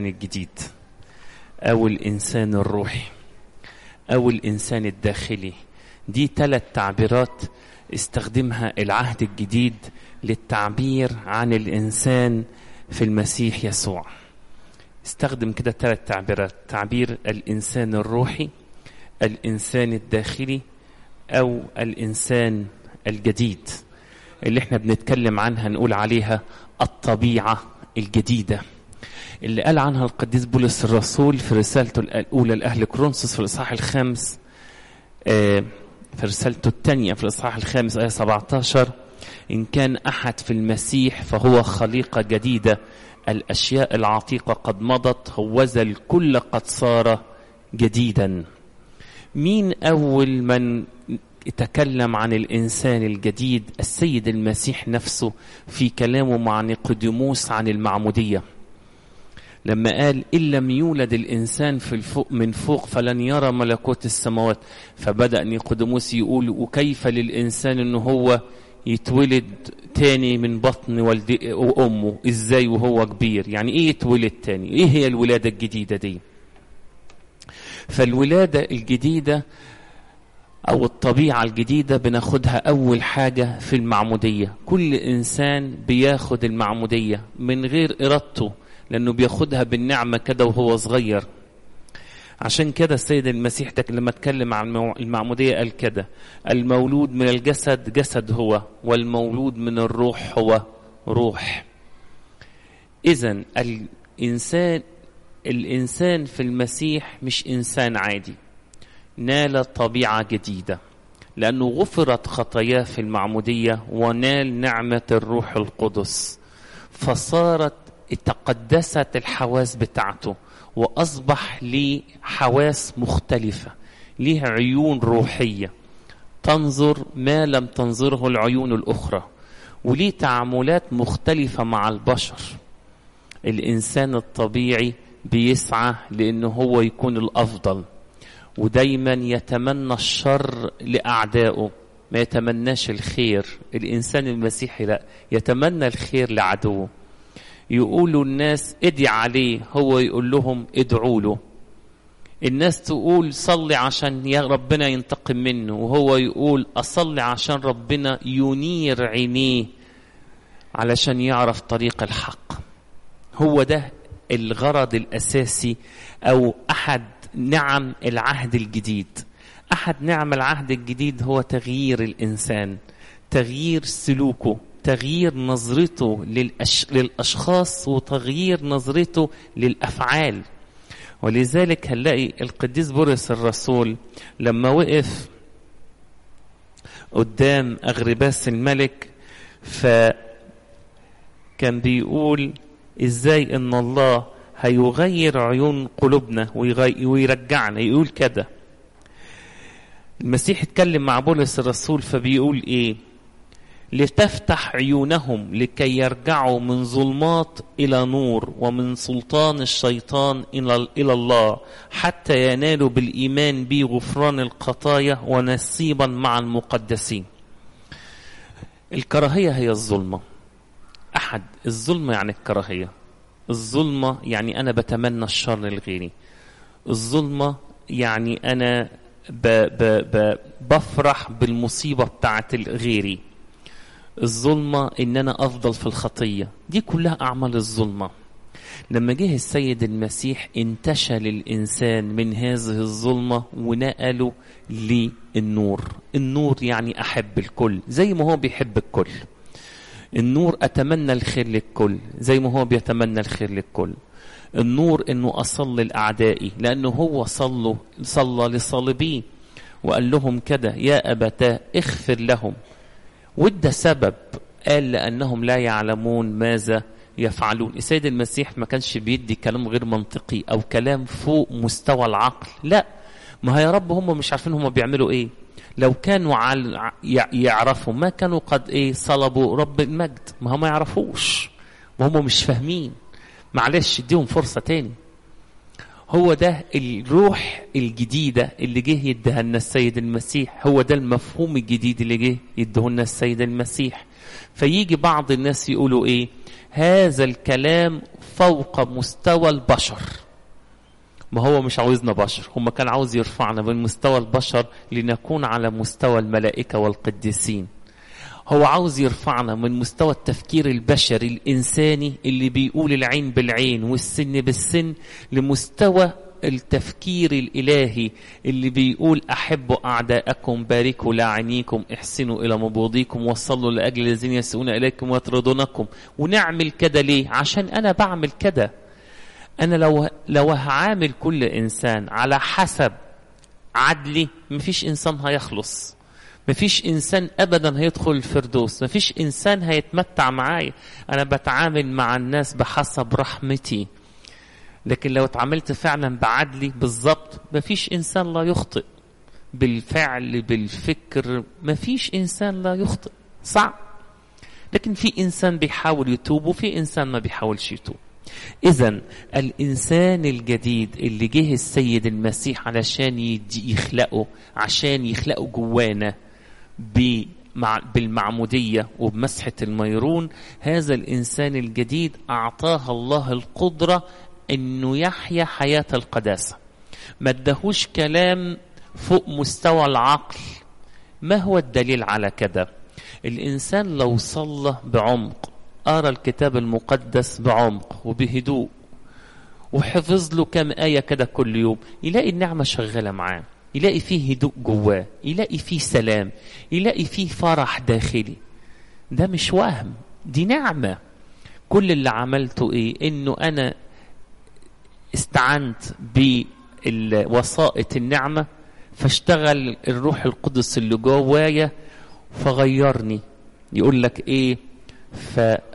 الجديد أو الإنسان الروحي أو الإنسان الداخلي دي ثلاث تعبيرات استخدمها العهد الجديد للتعبير عن الإنسان في المسيح يسوع استخدم كده ثلاث تعبيرات تعبير الإنسان الروحي الإنسان الداخلي أو الإنسان الجديد اللي احنا بنتكلم عنها نقول عليها الطبيعة الجديدة اللي قال عنها القديس بولس الرسول في رسالته الأولى لأهل كورنثوس في الإصحاح الخامس آه في رسالته الثانية في الإصحاح الخامس آية 17 إن كان أحد في المسيح فهو خليقة جديدة الأشياء العتيقة قد مضت هوذا الكل قد صار جديدا مين أول من تكلم عن الإنسان الجديد السيد المسيح نفسه في كلامه مع نيقوديموس عن المعمودية لما قال إن لم يولد الإنسان في الفوق من فوق فلن يرى ملكوت السماوات فبدأ نيقوديموس يقول وكيف للإنسان إن هو يتولد تاني من بطن والدي وأمه إزاي وهو كبير يعني إيه يتولد تاني إيه هي الولادة الجديدة دي فالولادة الجديدة أو الطبيعة الجديدة بناخدها أول حاجة في المعمودية كل إنسان بياخد المعمودية من غير إرادته لأنه بياخدها بالنعمة كده وهو صغير عشان كده السيد المسيح لما اتكلم عن المعمودية قال كده المولود من الجسد جسد هو والمولود من الروح هو روح إذا الإنسان الإنسان في المسيح مش إنسان عادي نال طبيعة جديدة لأنه غفرت خطاياه في المعمودية ونال نعمة الروح القدس فصارت تقدست الحواس بتاعته وأصبح ليه حواس مختلفة ليه عيون روحية تنظر ما لم تنظره العيون الأخرى وليه تعاملات مختلفة مع البشر الإنسان الطبيعي بيسعى لأنه هو يكون الأفضل ودايما يتمنى الشر لأعدائه ما يتمناش الخير الإنسان المسيحي لا يتمنى الخير لعدوه يقولوا الناس ادعي عليه هو يقول لهم ادعوا له الناس تقول صلي عشان يا ربنا ينتقم منه وهو يقول أصلي عشان ربنا ينير عينيه علشان يعرف طريق الحق هو ده الغرض الأساسي أو أحد نعم العهد الجديد أحد نعم العهد الجديد هو تغيير الإنسان تغيير سلوكه تغيير نظرته للأش... للأشخاص وتغيير نظرته للأفعال ولذلك هنلاقي القديس بولس الرسول لما وقف قدام أغرباس الملك فكان بيقول ازاي ان الله هيغير عيون قلوبنا ويغي... ويرجعنا يقول كده المسيح اتكلم مع بولس الرسول فبيقول ايه لتفتح عيونهم لكي يرجعوا من ظلمات الى نور ومن سلطان الشيطان الى الى الله حتى ينالوا بالايمان بي غفران الخطايا ونصيبا مع المقدسين الكراهيه هي الظلمه احد الظلمه يعني الكراهيه الظلمه يعني انا بتمنى الشر لغيري الظلمه يعني انا ب ب ب بفرح بالمصيبه بتاعت غيري الظلمه ان انا افضل في الخطيه دي كلها اعمال الظلمه لما جه السيد المسيح انتشل الانسان من هذه الظلمه ونقله للنور النور يعني احب الكل زي ما هو بيحب الكل النور اتمنى الخير للكل زي ما هو بيتمنى الخير للكل النور انه اصلي لاعدائي لانه هو صلوا صلى لصالبيه وقال لهم كده يا ابتاه اغفر لهم وده سبب قال لانهم لا يعلمون ماذا يفعلون السيد المسيح ما كانش بيدي كلام غير منطقي او كلام فوق مستوى العقل لا ما هي يا رب هم مش عارفين هم بيعملوا ايه لو كانوا عال يعرفوا ما كانوا قد ايه صلبوا رب المجد ما هم ما يعرفوش وهم مش فاهمين معلش اديهم فرصة تاني هو ده الروح الجديدة اللي جه يديها لنا السيد المسيح هو ده المفهوم الجديد اللي جه يديه لنا السيد المسيح فيجي بعض الناس يقولوا ايه هذا الكلام فوق مستوى البشر ما هو مش عاوزنا بشر هم كان عاوز يرفعنا من مستوى البشر لنكون على مستوى الملائكة والقديسين هو عاوز يرفعنا من مستوى التفكير البشري الإنساني اللي بيقول العين بالعين والسن بالسن لمستوى التفكير الإلهي اللي بيقول أحبوا أعداءكم باركوا لاعنيكم احسنوا إلى مبوضيكم وصلوا لأجل الذين يسؤون إليكم ويطردونكم ونعمل كده ليه عشان أنا بعمل كده أنا لو لو هعامل كل إنسان على حسب عدلي مفيش إنسان هيخلص مفيش إنسان أبدا هيدخل الفردوس مفيش إنسان هيتمتع معايا أنا بتعامل مع الناس بحسب رحمتي لكن لو اتعاملت فعلا بعدلي بالظبط مفيش إنسان لا يخطئ بالفعل بالفكر مفيش إنسان لا يخطئ صعب لكن في إنسان بيحاول يتوب وفي إنسان ما بيحاولش يتوب إذا الإنسان الجديد اللي جه السيد المسيح علشان يخلقه عشان يخلقه جوانا بالمعمودية وبمسحة الميرون هذا الإنسان الجديد أعطاه الله القدرة أنه يحيا حياة القداسة ما ادهوش كلام فوق مستوى العقل ما هو الدليل على كده الإنسان لو صلى بعمق قرا الكتاب المقدس بعمق وبهدوء وحفظ له كم آية كده كل يوم يلاقي النعمة شغالة معاه يلاقي فيه هدوء جواه يلاقي فيه سلام يلاقي فيه فرح داخلي ده مش وهم دي نعمة كل اللي عملته ايه انه انا استعنت بوسائط النعمة فاشتغل الروح القدس اللي جوايا فغيرني يقول لك ايه ف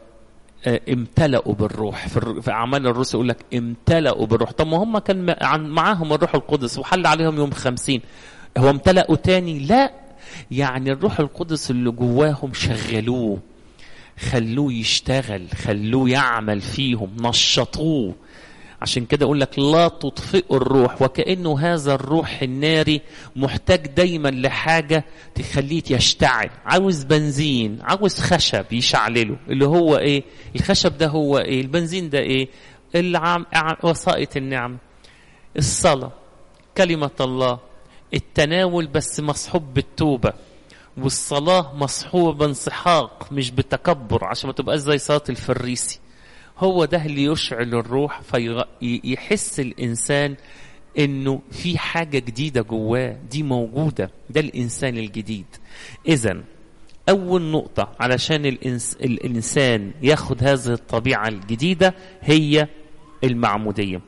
امتلأوا بالروح في أعمال الرسل يقول لك امتلأوا بالروح طب ما هم كان معاهم الروح القدس وحل عليهم يوم خمسين هو امتلأوا تاني لا يعني الروح القدس اللي جواهم شغلوه خلوه يشتغل خلوه يعمل فيهم نشطوه عشان كده اقول لك لا تطفئوا الروح وكانه هذا الروح الناري محتاج دايما لحاجه تخليه يشتعل عاوز بنزين عاوز خشب يشعلله اللي هو ايه الخشب ده هو ايه البنزين ده ايه العم... وسائط النعمه الصلاه كلمه الله التناول بس مصحوب بالتوبه والصلاه مصحوبه بانسحاق مش بتكبر عشان ما تبقاش زي صلاه الفريسي هو ده اللي يشعل الروح فيحس الإنسان إنه في حاجة جديدة جواه دي موجودة ده الإنسان الجديد إذا أول نقطة علشان الإنس الإنسان ياخد هذه الطبيعة الجديدة هي المعمودية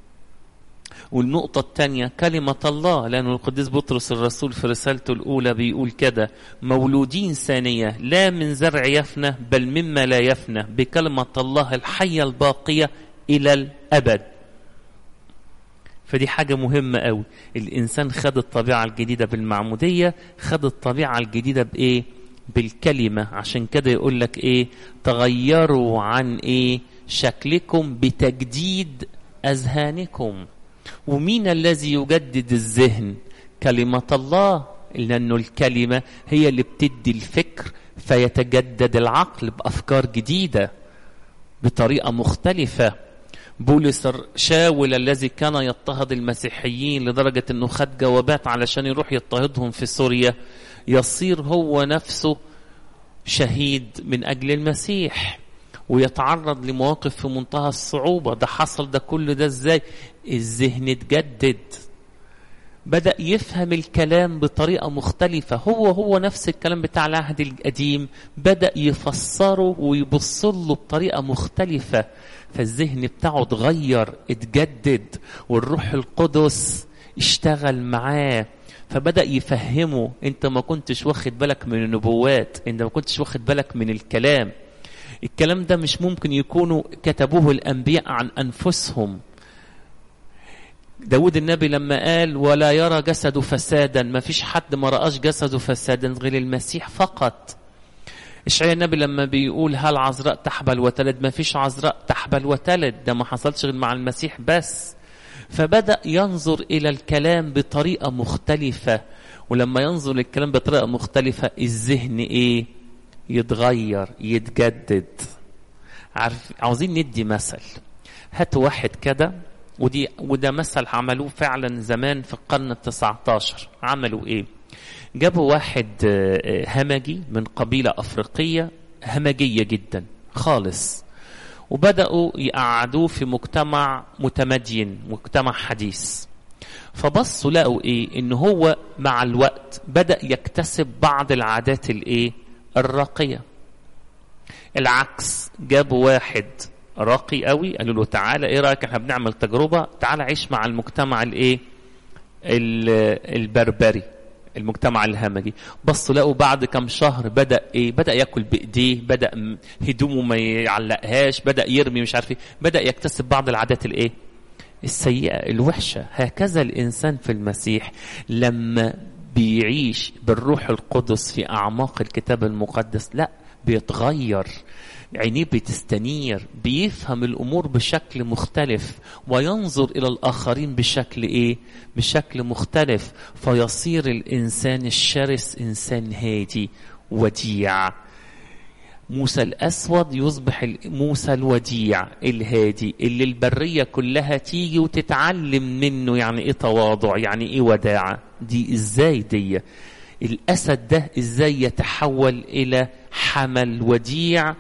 والنقطة الثانية كلمة الله لأن القديس بطرس الرسول في رسالته الأولى بيقول كده مولودين ثانية لا من زرع يفنى بل مما لا يفنى بكلمة الله الحية الباقية إلى الأبد فدي حاجة مهمة قوي الإنسان خد الطبيعة الجديدة بالمعمودية خد الطبيعة الجديدة بإيه بالكلمة عشان كده يقول لك إيه تغيروا عن إيه شكلكم بتجديد أذهانكم ومين الذي يجدد الذهن كلمة الله لأنه الكلمة هي اللي بتدي الفكر فيتجدد العقل بأفكار جديدة بطريقة مختلفة بولس شاول الذي كان يضطهد المسيحيين لدرجة أنه خد جوابات علشان يروح يضطهدهم في سوريا يصير هو نفسه شهيد من أجل المسيح ويتعرض لمواقف في منتهى الصعوبة ده حصل ده كل ده ازاي الذهن اتجدد بدأ يفهم الكلام بطريقة مختلفة هو هو نفس الكلام بتاع العهد القديم بدأ يفسره ويبص له بطريقة مختلفة فالذهن بتاعه اتغير اتجدد والروح القدس اشتغل معاه فبدأ يفهمه انت ما كنتش واخد بالك من النبوات انت ما كنتش واخد بالك من الكلام الكلام ده مش ممكن يكونوا كتبوه الأنبياء عن أنفسهم داود النبي لما قال ولا يرى جسده فسادا ما فيش حد ما رآش جسده فسادا غير المسيح فقط إشعياء النبي لما بيقول هل عذراء تحبل وتلد ما فيش عذراء تحبل وتلد ده ما حصلش غير مع المسيح بس فبدأ ينظر إلى الكلام بطريقة مختلفة ولما ينظر للكلام بطريقة مختلفة الذهن إيه يتغير يتجدد عارف عاوزين ندي مثل هات واحد كده ودي وده مثل عملوه فعلا زمان في القرن التسعة عشر عملوا ايه جابوا واحد همجي من قبيلة أفريقية همجية جدا خالص وبدأوا يقعدوه في مجتمع متمدين مجتمع حديث فبصوا لقوا ايه ان هو مع الوقت بدأ يكتسب بعض العادات الايه الراقية العكس جابوا واحد راقي قوي قالوا له تعالى ايه رايك احنا بنعمل تجربه تعالى عيش مع المجتمع الايه البربري المجتمع الهمجي بصوا لقوا بعد كم شهر بدا ايه بدا ياكل بايديه بدا هدومه ما يعلقهاش بدا يرمي مش عارف ايه بدا يكتسب بعض العادات الايه السيئه الوحشه هكذا الانسان في المسيح لما بيعيش بالروح القدس في اعماق الكتاب المقدس لا بيتغير عينيه بتستنير بيفهم الامور بشكل مختلف وينظر الى الاخرين بشكل ايه بشكل مختلف فيصير الانسان الشرس انسان هادي وديع موسى الاسود يصبح موسى الوديع الهادي اللي البريه كلها تيجي وتتعلم منه يعني ايه تواضع يعني ايه وداعه دي ازاي دي الاسد ده ازاي يتحول الى حمل وديع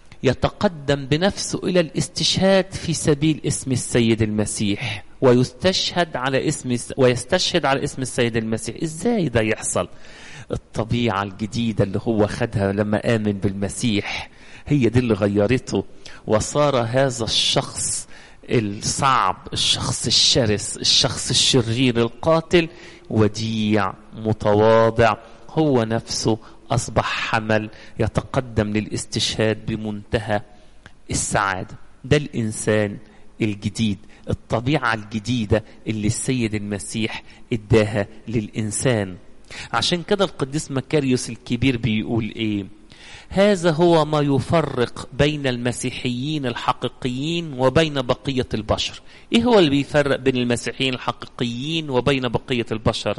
يتقدم بنفسه الى الاستشهاد في سبيل اسم السيد المسيح ويستشهد على اسم ويستشهد على اسم السيد المسيح ازاي ده يحصل الطبيعه الجديده اللي هو خدها لما امن بالمسيح هي دي اللي غيرته وصار هذا الشخص الصعب الشخص الشرس الشخص الشرير القاتل وديع متواضع هو نفسه أصبح حمل يتقدم للاستشهاد بمنتهى السعادة ده الإنسان الجديد الطبيعة الجديدة اللي السيد المسيح اداها للإنسان عشان كده القديس مكاريوس الكبير بيقول ايه هذا هو ما يفرق بين المسيحيين الحقيقيين وبين بقية البشر ايه هو اللي بيفرق بين المسيحيين الحقيقيين وبين بقية البشر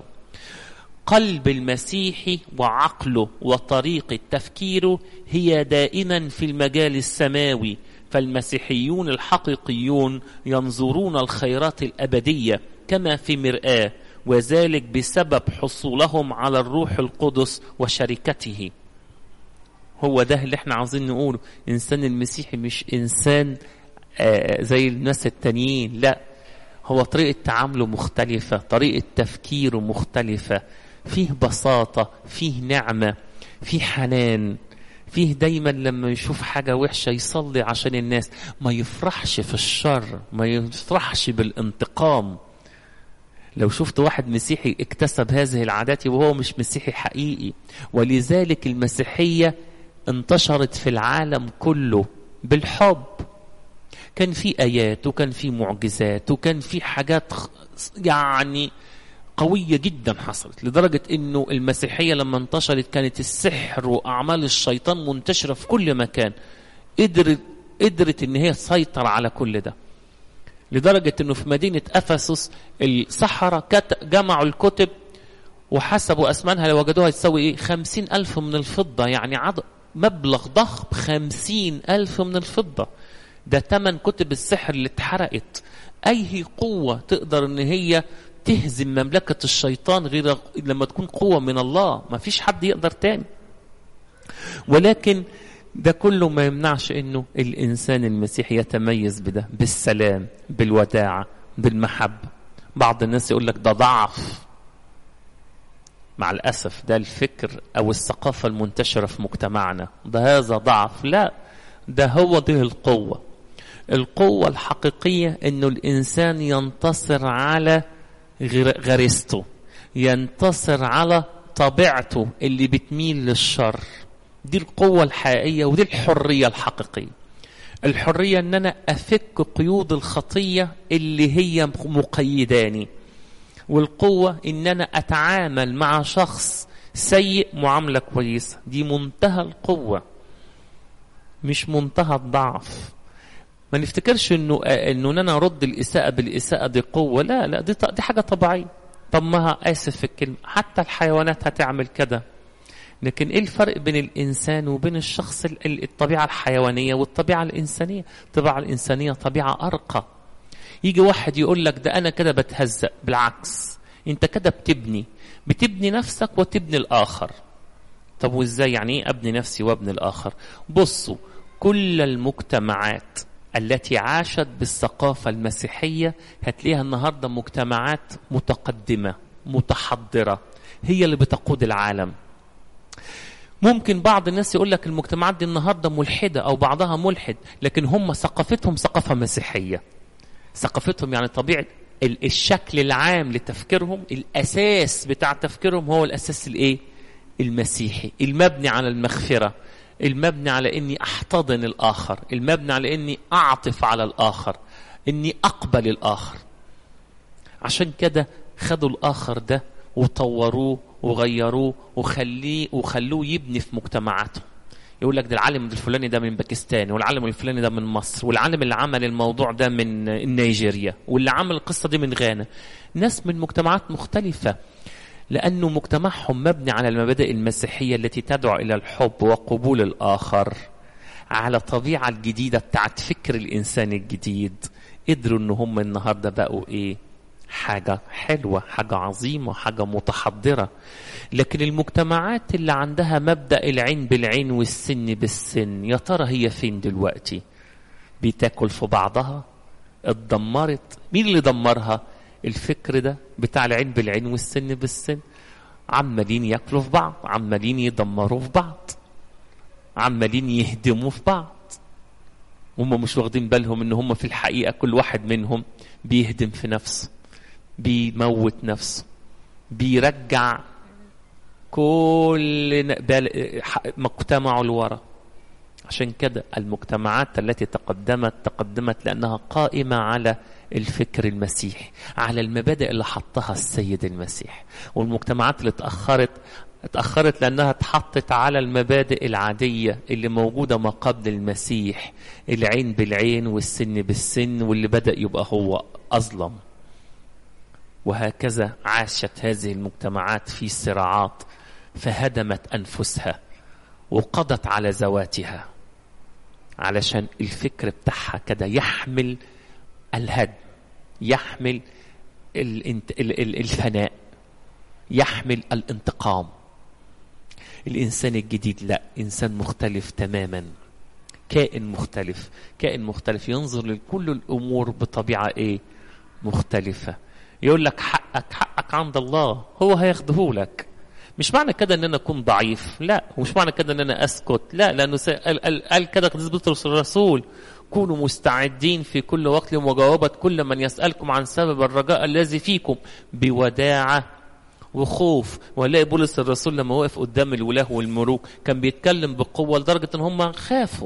قلب المسيحي وعقله وطريقة تفكيره هي دائما في المجال السماوي فالمسيحيون الحقيقيون ينظرون الخيرات الأبدية كما في مرآة وذلك بسبب حصولهم على الروح القدس وشركته هو ده اللي احنا عاوزين نقوله انسان المسيحي مش انسان آه زي الناس التانيين لا هو طريقة تعامله مختلفة طريقة تفكيره مختلفة فيه بساطة فيه نعمة فيه حنان فيه دايما لما يشوف حاجة وحشة يصلي عشان الناس ما يفرحش في الشر ما يفرحش بالانتقام لو شفت واحد مسيحي اكتسب هذه العادات وهو مش مسيحي حقيقي ولذلك المسيحية انتشرت في العالم كله بالحب كان في آيات وكان في معجزات وكان في حاجات يعني قوية جدا حصلت لدرجة انه المسيحية لما انتشرت كانت السحر واعمال الشيطان منتشرة في كل مكان قدرت قدرت ان هي تسيطر على كل ده لدرجة انه في مدينة افسس السحرة جمعوا الكتب وحسبوا اثمانها لو وجدوها تساوي ايه خمسين الف من الفضة يعني عدد مبلغ ضخم خمسين الف من الفضة ده تمن كتب السحر اللي اتحرقت اي قوة تقدر ان هي تهزم مملكة الشيطان غير لما تكون قوة من الله ما فيش حد يقدر تاني ولكن ده كله ما يمنعش انه الانسان المسيحي يتميز بده بالسلام بالوداعة بالمحبة بعض الناس يقول لك ده ضعف مع الأسف ده الفكر أو الثقافة المنتشرة في مجتمعنا ده هذا ضعف لا ده هو ده القوة القوة الحقيقية انه الانسان ينتصر على غريزته ينتصر على طبيعته اللي بتميل للشر دي القوة الحقيقية ودي الحرية الحقيقية الحرية ان انا افك قيود الخطية اللي هي مقيداني والقوة ان انا اتعامل مع شخص سيء معاملة كويسة دي منتهى القوة مش منتهى الضعف ما نفتكرش انه انه انا ارد الاساءه بالاساءه دي قوه لا لا دي دي حاجه طبيعيه طب ما اسف في الكلمه حتى الحيوانات هتعمل كده لكن ايه الفرق بين الانسان وبين الشخص الطبيعه الحيوانيه والطبيعه الانسانيه الطبيعه الانسانيه طبيعه ارقى يجي واحد يقول لك ده انا كده بتهزأ بالعكس انت كده بتبني بتبني نفسك وتبني الاخر طب وازاي يعني ايه ابني نفسي وابني الاخر بصوا كل المجتمعات التي عاشت بالثقافه المسيحيه هتلاقيها النهارده مجتمعات متقدمه متحضره هي اللي بتقود العالم ممكن بعض الناس يقول لك المجتمعات دي النهارده ملحده او بعضها ملحد لكن هم ثقافتهم ثقافه مسيحيه ثقافتهم يعني طبيعه الشكل العام لتفكيرهم الاساس بتاع تفكيرهم هو الاساس الايه المسيحي المبني على المغفره المبني على اني احتضن الاخر المبني على اني اعطف على الاخر اني اقبل الاخر عشان كده خدوا الاخر ده وطوروه وغيروه وخليه وخلوه يبني في مجتمعاتهم يقول لك ده العالم الفلاني ده من باكستان والعالم الفلاني ده من مصر والعالم اللي عمل الموضوع ده من نيجيريا واللي عمل القصه دي من غانا ناس من مجتمعات مختلفه لانه مجتمعهم مبني على المبادئ المسيحيه التي تدعو الى الحب وقبول الاخر على الطبيعه الجديده بتاعت فكر الانسان الجديد قدروا ان هم النهارده بقوا ايه حاجة حلوة حاجة عظيمة حاجة متحضرة لكن المجتمعات اللي عندها مبدأ العين بالعين والسن بالسن يا ترى هي فين دلوقتي بتاكل في بعضها اتدمرت مين اللي دمرها الفكر ده بتاع العين بالعين والسن بالسن عمالين ياكلوا في بعض عمالين يدمروا في بعض عمالين يهدموا في بعض هم مش واخدين بالهم ان هم في الحقيقه كل واحد منهم بيهدم في نفسه بيموت نفسه بيرجع كل مجتمعه لورا عشان كده المجتمعات التي تقدمت تقدمت لانها قائمه على الفكر المسيحي على المبادئ اللي حطها السيد المسيح والمجتمعات اللي اتاخرت اتاخرت لانها اتحطت على المبادئ العاديه اللي موجوده ما قبل المسيح العين بالعين والسن بالسن واللي بدا يبقى هو اظلم وهكذا عاشت هذه المجتمعات في صراعات فهدمت انفسها وقضت على ذواتها علشان الفكر بتاعها كده يحمل الهدم يحمل الفناء يحمل الانتقام الانسان الجديد لا انسان مختلف تماما كائن مختلف كائن مختلف ينظر لكل الامور بطبيعه ايه مختلفه يقول لك حقك حقك عند الله هو هياخده لك مش معنى كده ان انا اكون ضعيف لا ومش معنى كده ان انا اسكت لا لانه قال, قال, قال كده قديس بطرس الرسول كونوا مستعدين في كل وقت لمجاوبة كل من يسألكم عن سبب الرجاء الذي فيكم بوداعة وخوف ولاقي بولس الرسول لما وقف قدام الولاه والملوك كان بيتكلم بقوة لدرجة ان هم خافوا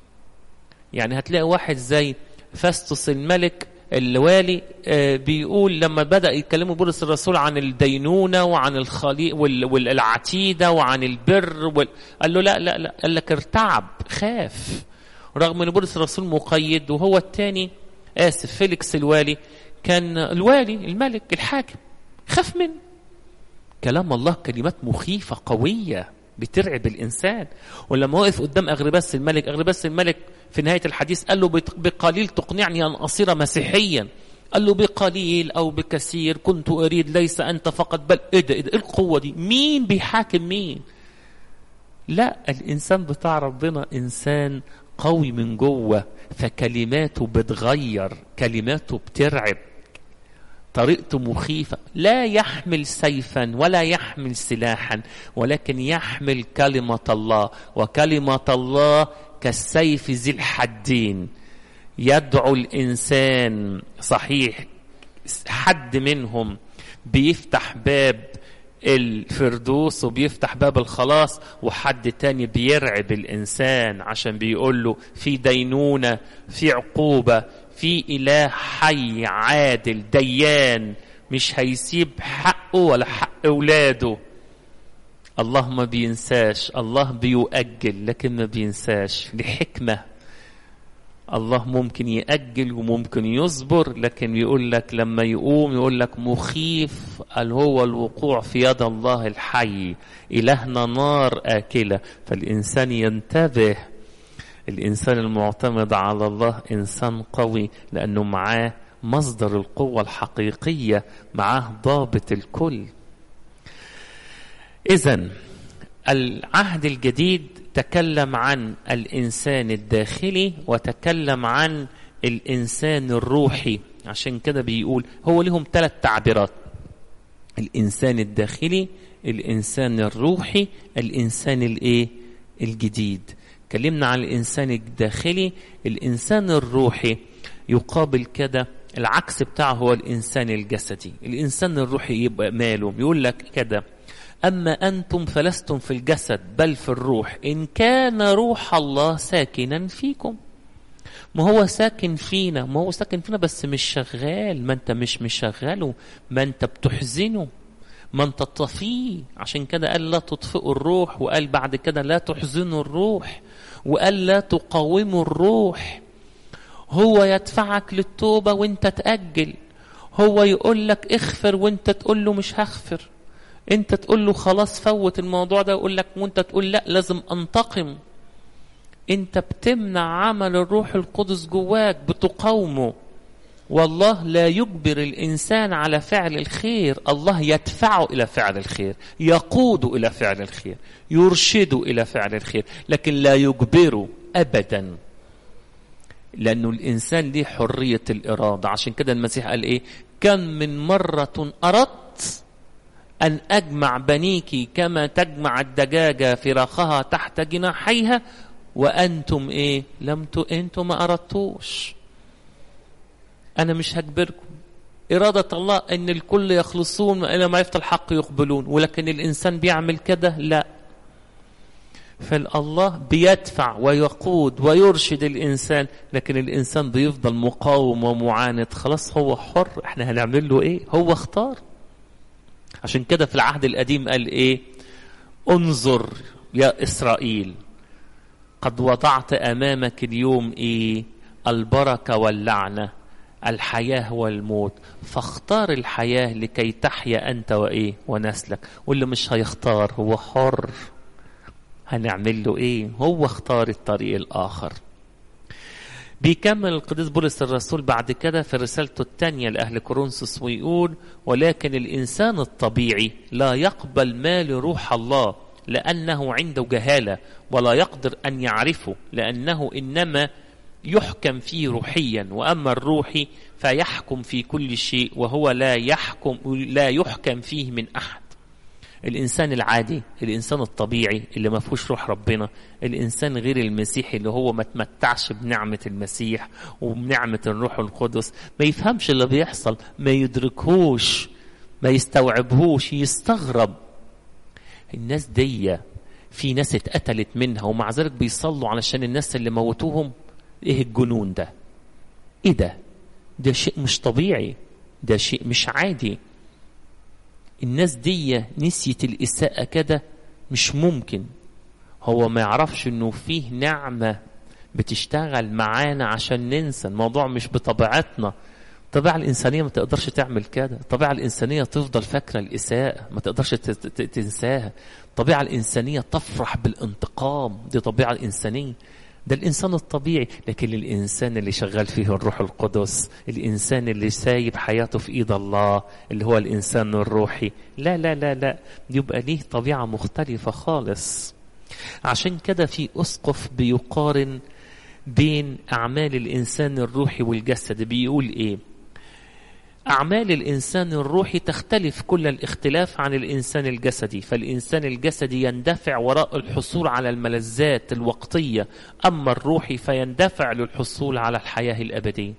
يعني هتلاقي واحد زي فاستوس الملك الوالي بيقول لما بدا يتكلموا بولس الرسول عن الدينونه وعن الخليق والعتيده وعن البر وال... قال له لا لا لا قال لك ارتعب خاف رغم ان بولس الرسول مقيد وهو الثاني اسف فيليكس الوالي كان الوالي الملك الحاكم خاف منه كلام الله كلمات مخيفه قويه بترعب الانسان ولما وقف قدام اغرباس الملك اغرباس الملك في نهايه الحديث قال له بقليل تقنعني ان اصير مسيحيا قال له بقليل او بكثير كنت اريد ليس انت فقط بل ايه ده ايه ده القوه دي مين بيحاكم مين لا الانسان بتاع ربنا انسان قوي من جوه فكلماته بتغير كلماته بترعب طريقته مخيفة لا يحمل سيفا ولا يحمل سلاحا ولكن يحمل كلمة الله وكلمة الله كالسيف ذي الحدين يدعو الإنسان صحيح حد منهم بيفتح باب الفردوس وبيفتح باب الخلاص وحد تاني بيرعب الإنسان عشان بيقول له في دينونة في عقوبة في إله حي عادل ديان مش هيسيب حقه ولا حق أولاده الله ما بينساش الله بيؤجل لكن ما بينساش لحكمة الله ممكن يأجل وممكن يصبر لكن يقول لك لما يقوم يقول لك مخيف قال هو الوقوع في يد الله الحي إلهنا نار آكلة فالإنسان ينتبه الإنسان المعتمد على الله إنسان قوي لأنه معاه مصدر القوة الحقيقية معاه ضابط الكل إذا العهد الجديد تكلم عن الإنسان الداخلي وتكلم عن الإنسان الروحي عشان كده بيقول هو لهم ثلاث تعبيرات الإنسان الداخلي الإنسان الروحي الإنسان الإيه الجديد كلمنا عن الإنسان الداخلي الإنسان الروحي يقابل كده العكس بتاعه هو الإنسان الجسدي الإنسان الروحي يبقى ماله يقول لك كده أما أنتم فلستم في الجسد بل في الروح إن كان روح الله ساكنا فيكم ما هو ساكن فينا ما هو ساكن فينا بس مش شغال ما انت مش مشغله ما انت بتحزنه ما انت تطفيه عشان كده قال لا تطفئوا الروح وقال بعد كده لا تحزنوا الروح وقال لا تقاوموا الروح هو يدفعك للتوبة وانت تأجل هو يقول لك اغفر وانت تقول له مش هغفر انت تقول له خلاص فوت الموضوع ده يقول لك وانت تقول لا لازم انتقم انت بتمنع عمل الروح القدس جواك بتقاومه والله لا يجبر الانسان على فعل الخير الله يدفعه الى فعل الخير يقود الى فعل الخير يرشد الى فعل الخير لكن لا يجبره ابدا لانه الانسان ليه حريه الاراده عشان كده المسيح قال ايه كم من مره اردت أن أجمع بنيك كما تجمع الدجاجة فراخها تحت جناحيها وأنتم إيه لم ت... أنتم ما أردتوش أنا مش هجبركم إرادة الله أن الكل يخلصون إلى ما يفتح الحق يقبلون ولكن الإنسان بيعمل كده لا فالله بيدفع ويقود ويرشد الإنسان لكن الإنسان بيفضل مقاوم ومعاند خلاص هو حر احنا هنعمل له ايه هو اختار عشان كده في العهد القديم قال ايه انظر يا اسرائيل قد وضعت امامك اليوم ايه البركه واللعنه الحياه والموت فاختار الحياه لكي تحيا انت وايه ونسلك واللي مش هيختار هو حر هنعمل له ايه هو اختار الطريق الاخر بيكمل القديس بولس الرسول بعد كده في رسالته الثانية لأهل كورنثوس ويقول ولكن الإنسان الطبيعي لا يقبل ما لروح الله لأنه عنده جهالة ولا يقدر أن يعرفه لأنه إنما يحكم فيه روحيا وأما الروحي فيحكم في كل شيء وهو لا يحكم لا يحكم فيه من أحد الإنسان العادي الإنسان الطبيعي اللي ما فيهوش روح ربنا الإنسان غير المسيحي اللي هو ما تمتعش بنعمة المسيح وبنعمة الروح القدس ما يفهمش اللي بيحصل ما يدركهوش ما يستوعبهوش يستغرب الناس دي في ناس اتقتلت منها ومع ذلك بيصلوا علشان الناس اللي موتوهم ايه الجنون ده ايه ده ده شيء مش طبيعي ده شيء مش عادي الناس دي نسيت الإساءة كده مش ممكن هو ما يعرفش انه فيه نعمة بتشتغل معانا عشان ننسى الموضوع مش بطبيعتنا الطبيعة الإنسانية ما تقدرش تعمل كده الطبيعة الإنسانية تفضل فاكرة الإساءة ما تقدرش تنساها الطبيعة الإنسانية تفرح بالانتقام دي طبيعة الإنسانية ده الإنسان الطبيعي لكن الإنسان اللي شغال فيه الروح القدس الإنسان اللي سايب حياته في إيد الله اللي هو الإنسان الروحي لا لا لا لا يبقى ليه طبيعة مختلفة خالص عشان كده في أسقف بيقارن بين أعمال الإنسان الروحي والجسد بيقول إيه أعمال الإنسان الروحي تختلف كل الاختلاف عن الإنسان الجسدي فالإنسان الجسدي يندفع وراء الحصول على الملذات الوقتية أما الروحي فيندفع للحصول على الحياة الأبدية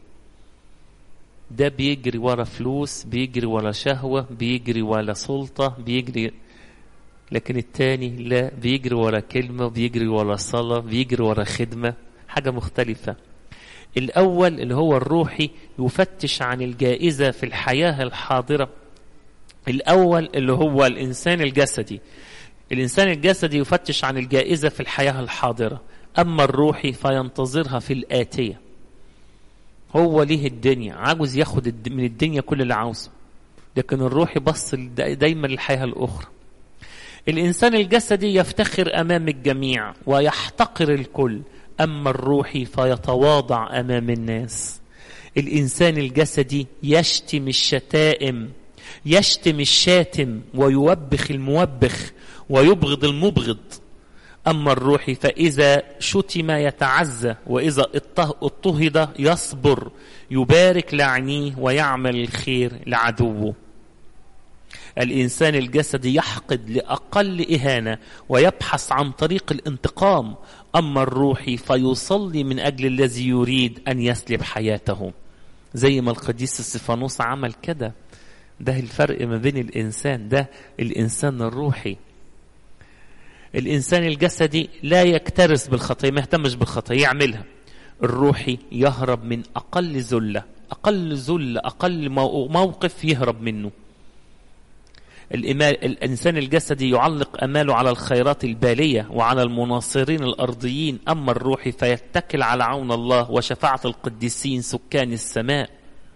ده بيجري ورا فلوس بيجري ورا شهوة بيجري ورا سلطة بيجري لكن التاني لا بيجري ورا كلمة بيجري ورا صلاة بيجري ورا خدمة حاجة مختلفة الأول اللي هو الروحي يفتش عن الجائزة في الحياة الحاضرة الأول اللي هو الإنسان الجسدي الإنسان الجسدي يفتش عن الجائزة في الحياة الحاضرة أما الروحي فينتظرها في الآتية هو ليه الدنيا عاوز ياخد من الدنيا كل اللي عاوزه لكن الروح يبص دايما للحياة الأخرى الإنسان الجسدي يفتخر أمام الجميع ويحتقر الكل أما الروحي فيتواضع أمام الناس الإنسان الجسدي يشتم الشتائم يشتم الشاتم ويوبخ الموبخ ويبغض المبغض أما الروحي فإذا شتم يتعزى وإذا اضطهد يصبر يبارك لعنيه ويعمل الخير لعدوه الإنسان الجسدي يحقد لأقل إهانة ويبحث عن طريق الانتقام أما الروحي فيصلي من أجل الذي يريد أن يسلب حياته زي ما القديس استفانوس عمل كده ده الفرق ما بين الإنسان ده الإنسان الروحي الإنسان الجسدي لا يكترث بالخطية ما يهتمش بالخطية يعملها الروحي يهرب من أقل ذلة أقل ذلة أقل موقف يهرب منه الإنسان الجسدي يعلق أماله على الخيرات البالية وعلى المناصرين الأرضيين أما الروحي فيتكل على عون الله وشفاعة القديسين سكان السماء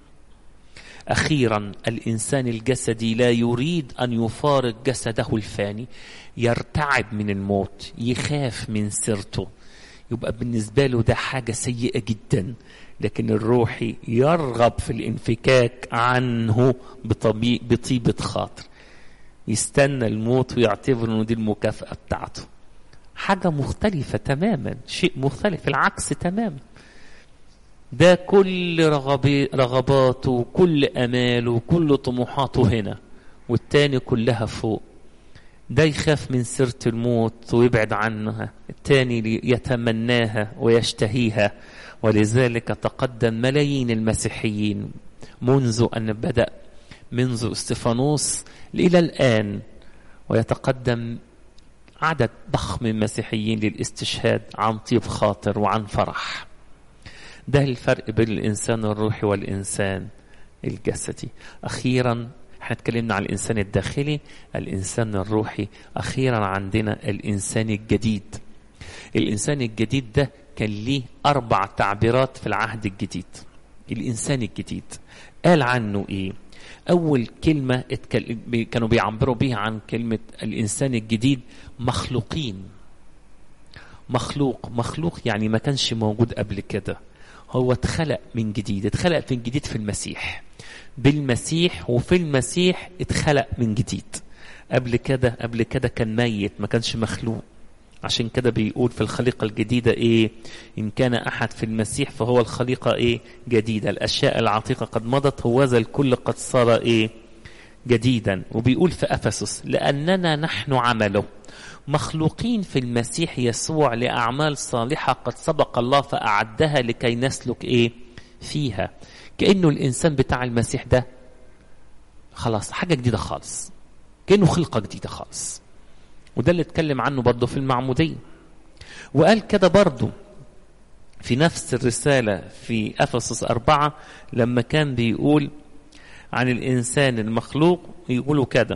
أخيرا الإنسان الجسدي لا يريد أن يفارق جسده الفاني يرتعب من الموت يخاف من سيرته يبقى بالنسبة له ده حاجة سيئة جدا لكن الروحي يرغب في الانفكاك عنه بطيبة خاطر يستنى الموت ويعتبر انه دي المكافأة بتاعته حاجة مختلفة تماما شيء مختلف العكس تماما ده كل رغبي رغباته كل اماله كل طموحاته هنا والتاني كلها فوق ده يخاف من سيرة الموت ويبعد عنها التاني يتمناها ويشتهيها ولذلك تقدم ملايين المسيحيين منذ أن بدأ منذ استفانوس إلى الآن ويتقدم عدد ضخم من المسيحيين للاستشهاد عن طيب خاطر وعن فرح ده الفرق بين الإنسان الروحي والإنسان الجسدي أخيرا احنا اتكلمنا عن الإنسان الداخلي الإنسان الروحي أخيرا عندنا الإنسان الجديد الإنسان الجديد ده كان ليه أربع تعبيرات في العهد الجديد الإنسان الجديد قال عنه إيه أول كلمة كانوا بيعبروا بيها عن كلمة الإنسان الجديد مخلوقين مخلوق مخلوق يعني ما كانش موجود قبل كده هو اتخلق من جديد اتخلق من جديد في المسيح بالمسيح وفي المسيح اتخلق من جديد قبل كده قبل كده كان ميت ما كانش مخلوق عشان كده بيقول في الخليقة الجديدة ايه ان كان احد في المسيح فهو الخليقة ايه جديدة الاشياء العتيقة قد مضت هو ذا الكل قد صار ايه جديدا وبيقول في افسس لاننا نحن عمله مخلوقين في المسيح يسوع لاعمال صالحة قد سبق الله فاعدها لكي نسلك ايه فيها كانه الانسان بتاع المسيح ده خلاص حاجة جديدة خالص كانه خلقة جديدة خالص وده اللي اتكلم عنه برضه في المعمودية وقال كده برضه في نفس الرسالة في أفسس أربعة لما كان بيقول عن الإنسان المخلوق يقولوا كده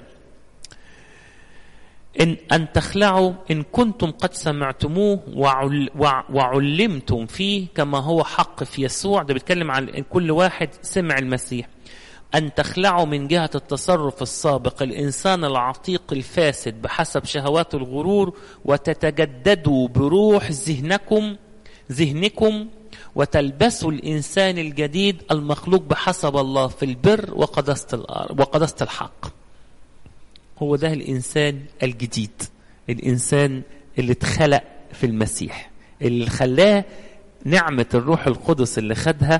إن أن تخلعوا إن كنتم قد سمعتموه وعل وعلمتم فيه كما هو حق في يسوع ده بيتكلم عن كل واحد سمع المسيح أن تخلعوا من جهة التصرف السابق الإنسان العتيق الفاسد بحسب شهوات الغرور وتتجددوا بروح ذهنكم ذهنكم وتلبسوا الإنسان الجديد المخلوق بحسب الله في البر وقداسة الأرض وقداسة الحق. هو ده الإنسان الجديد، الإنسان اللي اتخلق في المسيح، اللي خلاه نعمة الروح القدس اللي خدها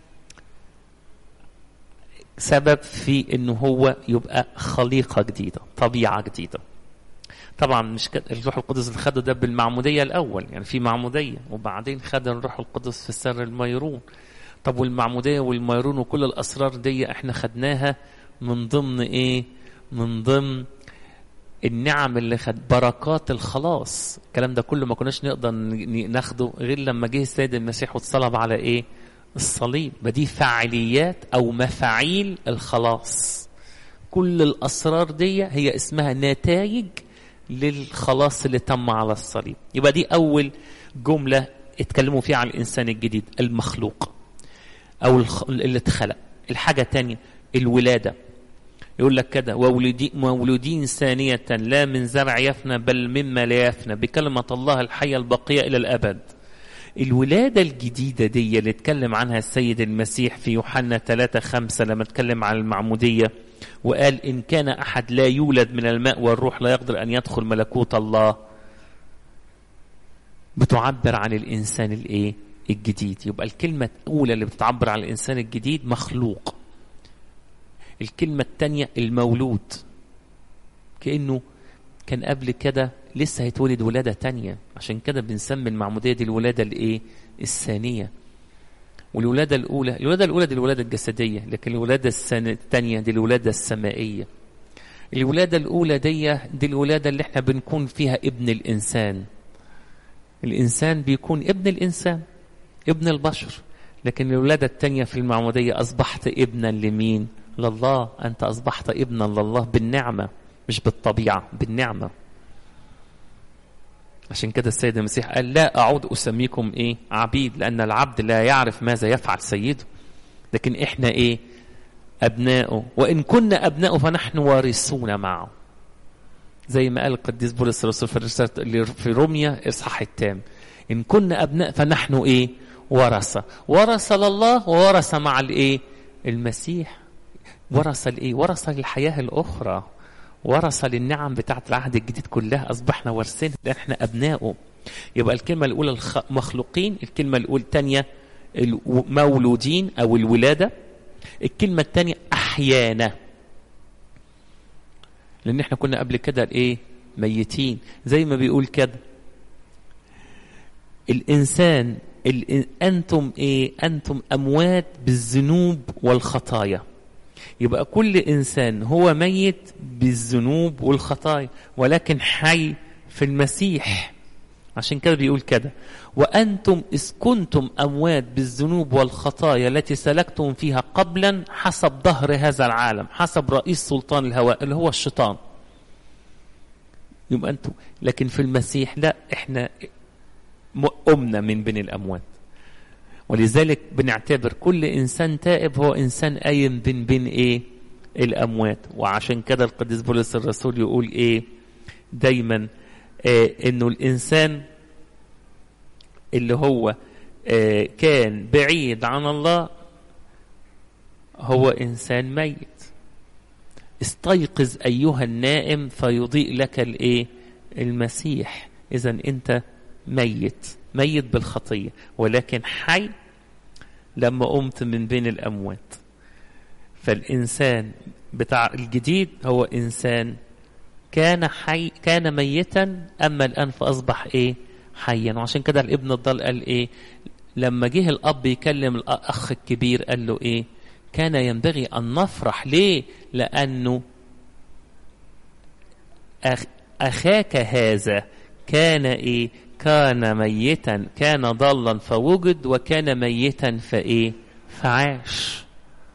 سبب في انه هو يبقى خليقه جديده طبيعه جديده طبعا مش كده الروح القدس اللي خده ده بالمعموديه الاول يعني في معموديه وبعدين خد الروح القدس في سر الميرون طب والمعموديه والميرون وكل الاسرار دي احنا خدناها من ضمن ايه من ضمن النعم اللي خد بركات الخلاص الكلام ده كله ما كناش نقدر ناخده غير لما جه السيد المسيح واتصلب على ايه الصليب بدي فعاليات او مفاعيل الخلاص كل الاسرار دي هي اسمها نتائج للخلاص اللي تم على الصليب يبقى دي اول جمله اتكلموا فيها عن الانسان الجديد المخلوق او الخ- اللي اتخلق الحاجة تانية الولادة يقول لك كده وولدي- مولودين ثانية لا من زرع يفنى بل مما لا يفنى بكلمة الله الحية الباقية إلى الأبد الولادة الجديدة دي اللي اتكلم عنها السيد المسيح في يوحنا 3 5 لما اتكلم عن المعمودية وقال إن كان أحد لا يولد من الماء والروح لا يقدر أن يدخل ملكوت الله بتعبر عن الإنسان الإيه؟ الجديد يبقى الكلمة الأولى اللي بتعبر عن الإنسان الجديد مخلوق الكلمة الثانية المولود كأنه كان قبل كده لسه هيتولد ولادة تانية عشان كده بنسمي المعمودية دي الولادة الإيه؟ الثانية والولادة الأولى الولادة الأولى دي الولادة الجسدية لكن الولادة السنة الثانية دي الولادة السمائية الولادة الأولى دي دي الولادة اللي احنا بنكون فيها ابن الإنسان الإنسان بيكون ابن الإنسان ابن البشر لكن الولادة الثانية في المعمودية أصبحت ابنا لمين؟ لله أنت أصبحت ابنا لله بالنعمة مش بالطبيعة بالنعمة عشان كده السيد المسيح قال لا أعود أسميكم إيه عبيد لأن العبد لا يعرف ماذا يفعل سيده لكن إحنا إيه أبناؤه وإن كنا أبناؤه فنحن وارثون معه زي ما قال القديس بولس الرسول في الرسالة في روميا إصحاح التام إن كنا أبناء فنحن إيه ورثة ورث لله وورث مع الإيه المسيح ورث الإيه ورث للحياة الأخرى ورث للنعم بتاعت العهد الجديد كلها أصبحنا وارثين لأن إحنا أبناؤه يبقى الكلمة الأولى المخلوقين الكلمة الأولى الثانية المولودين أو الولادة الكلمة الثانية أحيانا لأن إحنا كنا قبل كده إيه ميتين زي ما بيقول كده الإنسان ال... أنتم إيه أنتم أموات بالذنوب والخطايا يبقى كل إنسان هو ميت بالذنوب والخطايا ولكن حي في المسيح عشان كده بيقول كده وأنتم إذ كنتم أموات بالذنوب والخطايا التي سلكتم فيها قبلا حسب ظهر هذا العالم حسب رئيس سلطان الهواء اللي هو الشيطان يبقى أنتم لكن في المسيح لا إحنا قمنا من بين الأموات ولذلك بنعتبر كل إنسان تائب هو إنسان قايم بين بين إيه الأموات وعشان كده القديس بولس الرسول يقول إيه دايما آه إنه الإنسان اللي هو آه كان بعيد عن الله هو إنسان ميت استيقظ أيها النائم فيضيء لك الإيه المسيح إذا أنت ميت ميت بالخطية ولكن حي لما قمت من بين الأموات فالإنسان بتاع الجديد هو إنسان كان حي كان ميتا أما الآن فأصبح إيه حيا وعشان كده الابن الضال قال إيه لما جه الأب يكلم الأخ الكبير قال له إيه كان ينبغي أن نفرح ليه لأنه أخ أخاك هذا كان إيه كان ميتا كان ضالا فوجد وكان ميتا فايه فعاش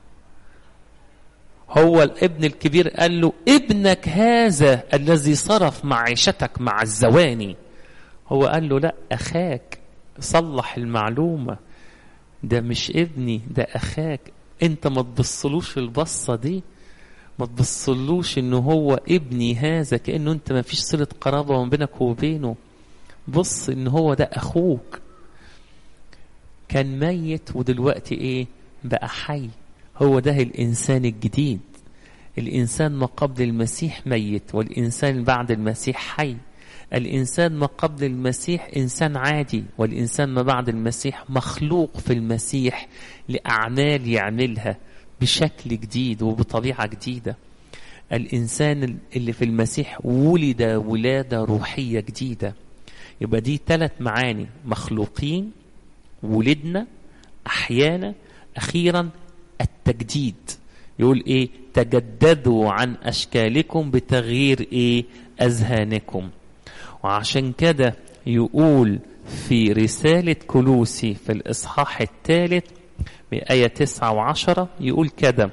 هو الابن الكبير قال له ابنك هذا الذي صرف معيشتك مع الزواني هو قال له لا اخاك صلح المعلومه ده مش ابني ده اخاك انت ما تبصلوش البصه دي ما تبصلوش انه هو ابني هذا كانه انت ما فيش صله قرابه ما بينك وبينه بص ان هو ده اخوك كان ميت ودلوقتي ايه بقى حي هو ده الانسان الجديد الانسان ما قبل المسيح ميت والانسان بعد المسيح حي الانسان ما قبل المسيح انسان عادي والانسان ما بعد المسيح مخلوق في المسيح لاعمال يعملها بشكل جديد وبطبيعه جديده الانسان اللي في المسيح ولد ولاده روحيه جديده يبقى دي ثلاث معاني مخلوقين ولدنا احيانا اخيرا التجديد يقول ايه تجددوا عن اشكالكم بتغيير ايه اذهانكم وعشان كده يقول في رسالة كلوسي في الإصحاح الثالث بآية تسعة وعشرة يقول كده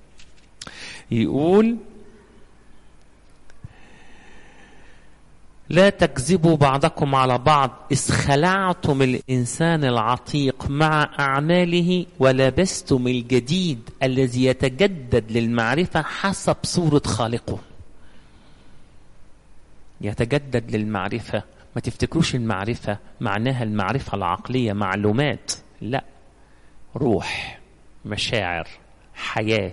يقول لا تكذبوا بعضكم على بعض إذ خلعتم الإنسان العتيق مع أعماله ولبستم الجديد الذي يتجدد للمعرفة حسب صورة خالقه يتجدد للمعرفة ما تفتكروش المعرفة معناها المعرفة العقلية معلومات لا روح مشاعر حياة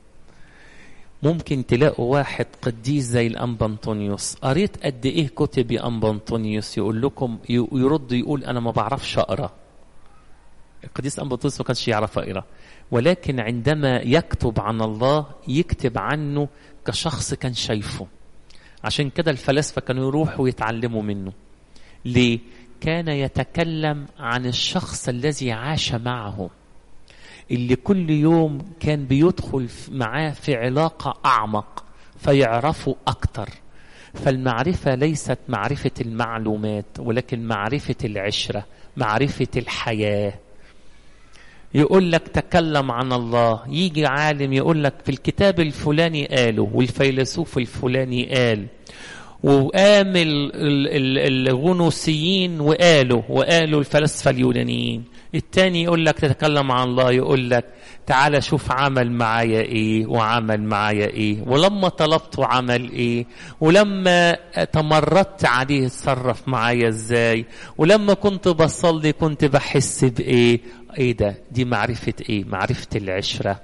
ممكن تلاقوا واحد قديس زي الأنبا أنطونيوس قريت قد إيه كتب يا أنبا أنطونيوس يقول لكم يرد يقول أنا ما بعرفش أقرأ القديس أنبا أنطونيوس ما كانش يعرف أقرأ ولكن عندما يكتب عن الله يكتب عنه كشخص كان شايفه عشان كده الفلاسفة كانوا يروحوا يتعلموا منه ليه؟ كان يتكلم عن الشخص الذي عاش معه اللي كل يوم كان بيدخل معاه في علاقة أعمق فيعرفه أكتر فالمعرفة ليست معرفة المعلومات ولكن معرفة العشرة معرفة الحياة يقول لك تكلم عن الله يجي عالم يقول لك في الكتاب الفلاني قاله والفيلسوف الفلاني قال وقام الغنوصيين وقالوا وقالوا الفلاسفه اليونانيين التاني يقول لك تتكلم عن الله يقول لك تعالى شوف عمل معايا ايه وعمل معايا ايه ولما طلبته عمل ايه ولما تمردت عليه اتصرف معايا ازاي ولما كنت بصلي كنت بحس بايه ايه ده دي معرفة ايه معرفة العشرة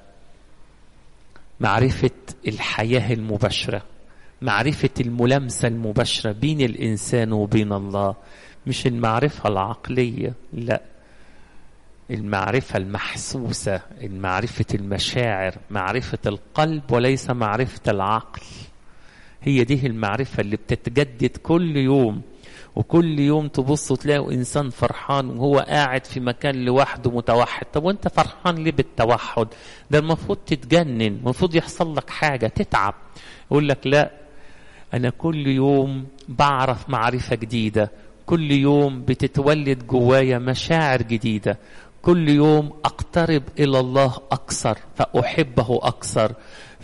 معرفة الحياة المباشرة معرفة الملامسة المباشرة بين الإنسان وبين الله مش المعرفة العقلية لا المعرفة المحسوسة المعرفة المشاعر معرفة القلب وليس معرفة العقل هي دي المعرفة اللي بتتجدد كل يوم وكل يوم تبصوا تلاقوا إنسان فرحان وهو قاعد في مكان لوحده متوحد طب وانت فرحان ليه بالتوحد ده المفروض تتجنن المفروض يحصل لك حاجة تتعب يقول لك لا أنا كل يوم بعرف معرفة جديدة كل يوم بتتولد جوايا مشاعر جديدة كل يوم أقترب إلى الله أكثر فأحبه أكثر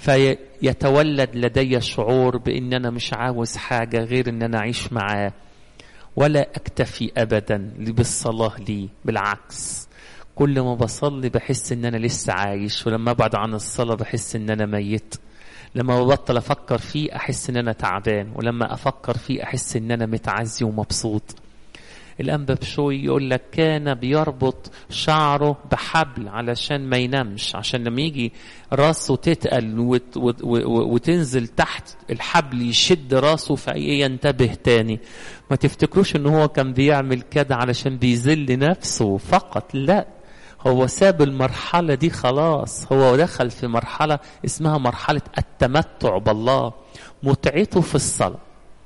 فيتولد لدي شعور بأن أنا مش عاوز حاجة غير أن أنا أعيش معاه ولا أكتفي أبدا بالصلاة لي بالعكس كل ما بصلي بحس ان انا لسه عايش ولما ابعد عن الصلاه بحس ان انا ميت لما ببطل افكر فيه احس ان انا تعبان ولما افكر فيه احس ان انا متعزي ومبسوط الانبا بشوي يقول لك كان بيربط شعره بحبل علشان ما ينامش عشان لما يجي راسه تتقل وت وت وتنزل تحت الحبل يشد راسه فينتبه تاني ما تفتكروش ان هو كان بيعمل كده علشان بيذل نفسه فقط لا هو ساب المرحلة دي خلاص هو دخل في مرحلة اسمها مرحلة التمتع بالله متعته في الصلاة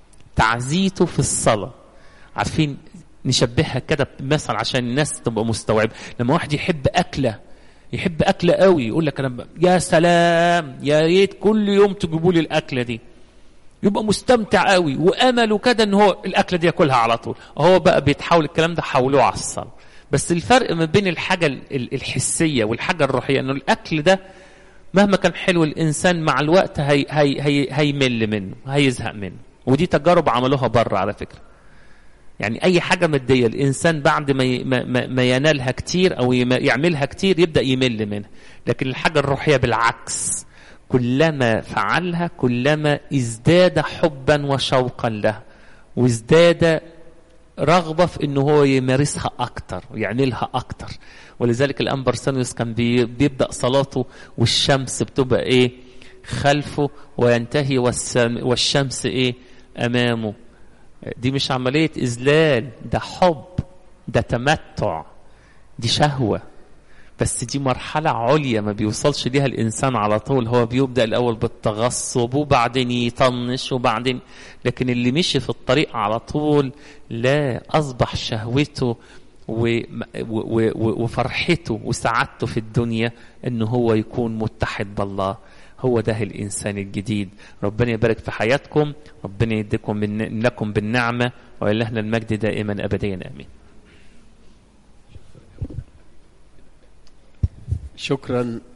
تعزيته في الصلاة عارفين نشبهها كده بمثل عشان الناس تبقى مستوعبة لما واحد يحب أكلة يحب أكلة قوي يقول لك أنا يا سلام يا ريت كل يوم تجيبوا لي الأكلة دي يبقى مستمتع قوي وامله كده ان هو الاكله دي ياكلها على طول هو بقى بيتحول الكلام ده حولوه على الصلاه بس الفرق ما بين الحاجه الحسيه والحاجه الروحيه انه الاكل ده مهما كان حلو الانسان مع الوقت هي هي هي هيمل منه هيزهق منه ودي تجارب عملوها بره على فكره يعني اي حاجه ماديه الانسان بعد ما ما, ما ينالها كتير او يعملها كتير يبدا يمل منها لكن الحاجه الروحيه بالعكس كلما فعلها كلما ازداد حبا وشوقا لها وازداد رغبة في انه هو يمارسها اكتر ويعملها اكتر ولذلك الانبر سانيوس كان بيبدأ صلاته والشمس بتبقى ايه خلفه وينتهي والشمس ايه امامه دي مش عملية اذلال ده حب ده تمتع دي شهوه بس دي مرحلة عليا ما بيوصلش ليها الإنسان على طول هو بيبدأ الأول بالتغصب وبعدين يطنش وبعدين لكن اللي مشي في الطريق على طول لا أصبح شهوته و... و... و... وفرحته وسعادته في الدنيا إنه هو يكون متحد بالله هو ده الإنسان الجديد ربنا يبارك في حياتكم ربنا يديكم من... لكم بالنعمة وإلهنا المجد دائما أبديا آمين شكرا